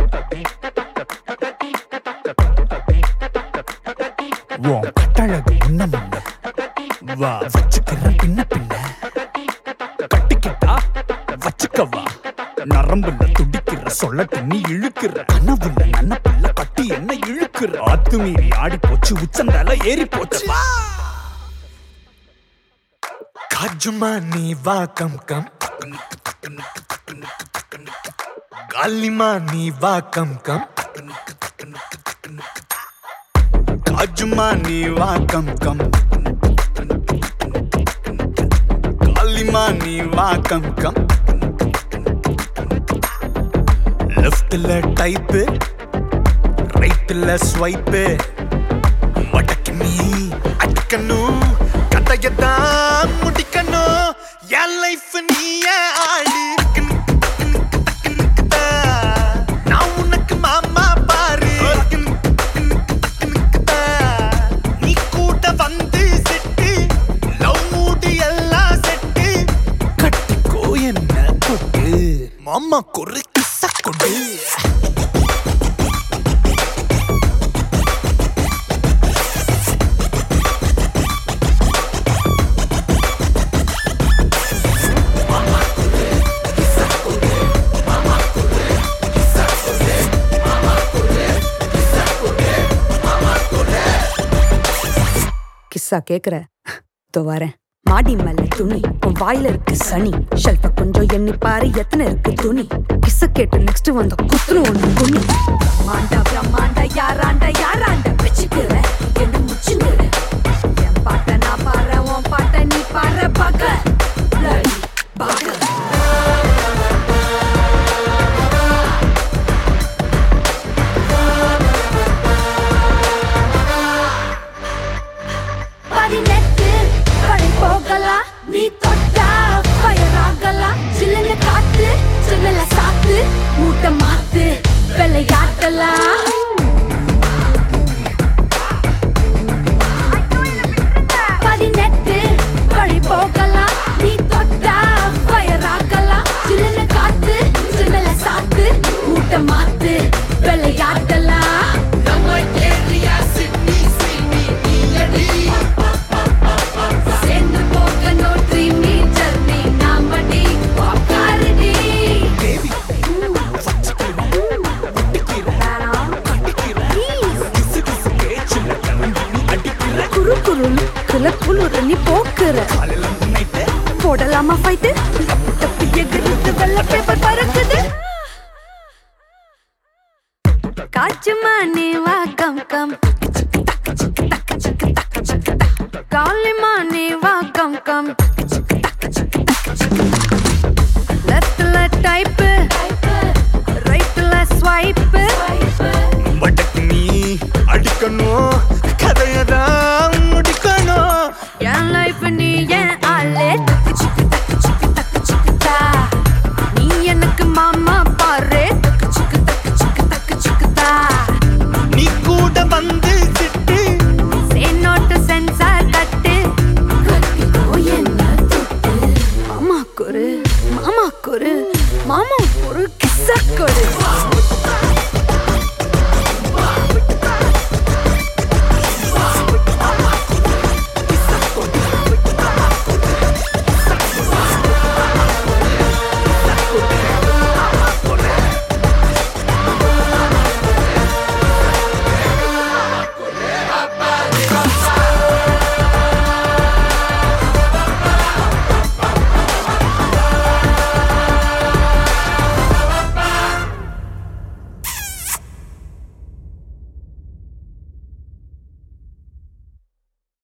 உன் கட்டழகு முன்ன முன்ன வா வச்சுக்கிறேன் பின்ன பின்ன கட்டிக்கிட்டா வச்சுக்கவா நரம்புல துடிக்கிற சொல்ல தண்ணி இழுக்கிற கனவுல நன்னப்புல கட்டி என்ன இழுக்கிற அத்துமீறி ஆடி போச்சு உச்சந்தால ஏறி போச்சு காஜுமா நீ வா கம் கம் காலிமா நீ வா கம் கம் காஜுமா நீ வா கம் கம் காலிமா நீ வா கம் கம் லெஃப்ட்ல டைப்பு ரைட்ல ஸ்வைப்பு மடக்கி நீ அடிக்கணும் கதையத்தான் முடிக்கணும் என் லைஃப் நீயே ஆடு நான் உனக்கு மாமா பாரு நீ கூட வந்து செட்டு லவ் மூடு எல்லாம் செட்டு கட்டிக்கோ என்ன கொட்டு மாமா ஒரு கிச கொடு கிஸ்ஸா கேக்குற தோ வரேன் மாடி மேல துணி உன் வாயில இருக்கு சனி ஷெல்ஃப கொஞ்சம் எண்ணி பாரு எத்தனை இருக்கு துணி கிஸ்ஸ கேட்டு நெக்ஸ்ட் வந்த குத்துரு ஒண்ணு குனி பிரம்மாண்டா பிரம்மாண்டா யாராண்டா யாராண்டா வச்சுக்கிற என்ன முச்சுங்கிற என் பாட்ட நான் பாடுற உன் பாட்ட நீ பாடுற பாக்க Bloody பாக்க பதினெட்டு கடை போகலாம் நீ தொட்டா ஃபயர் ஆகலாம் சில்லுங்க காத்து சின்னல சாத்து மூட்டை மாத்து விளையாட்டலாம் பதினெட்டு வழி போகலாம் நீ தொட்டா ஃபயர் ஆகலாம் சில்லுங்க காத்து சின்னல சாத்து மூட்டை மாத்து விளையாட்டலாம் சேர்ந்து போக நூற்றி மீட்டர் நீ நாமடி உக்காருடி தேவி வச்சுக்கிறேன் ஒட்டிக்கிறேன் கட்டிக்கிறேன் கிசு கிசு பேச்சுல கிளம்பி நீ அடிக்கிற குரு குருன்னு குல குளுர நீ போக்குற காலையில நைட்டு போடலாமா ஃபைட்டு தப்பி எகிருந்து வெள்ள பேப்பர் பறக்குது காச்சுமா நீ வா கம் கம் காலிமா நீ வா கம் கம் லெஃப்ட்ல டைப்பு ரைட்ல ஸ்வைப்பு வடக்கு நீ அடிக்கணும் கதையதான் முடிக்கணும் என் லைஃப் நீ என் ஆளே தக்கு சிக்கு தக்கு சிக்கு தக்கு சிக்கு தா நீ எனக்கு மாமா பாரு தக்கு சிக்கு தக்கு சிக்கு தக்கு சிக்கு தா நீ கூட வந்து சிட்டு சே நோட்டு சென்சார் கட்டு கட்டிக்கோ என்ன தொட்டு மாமா கொரு மாமா கொரு மாமா ஒரு கிஸ்ஸ கொடு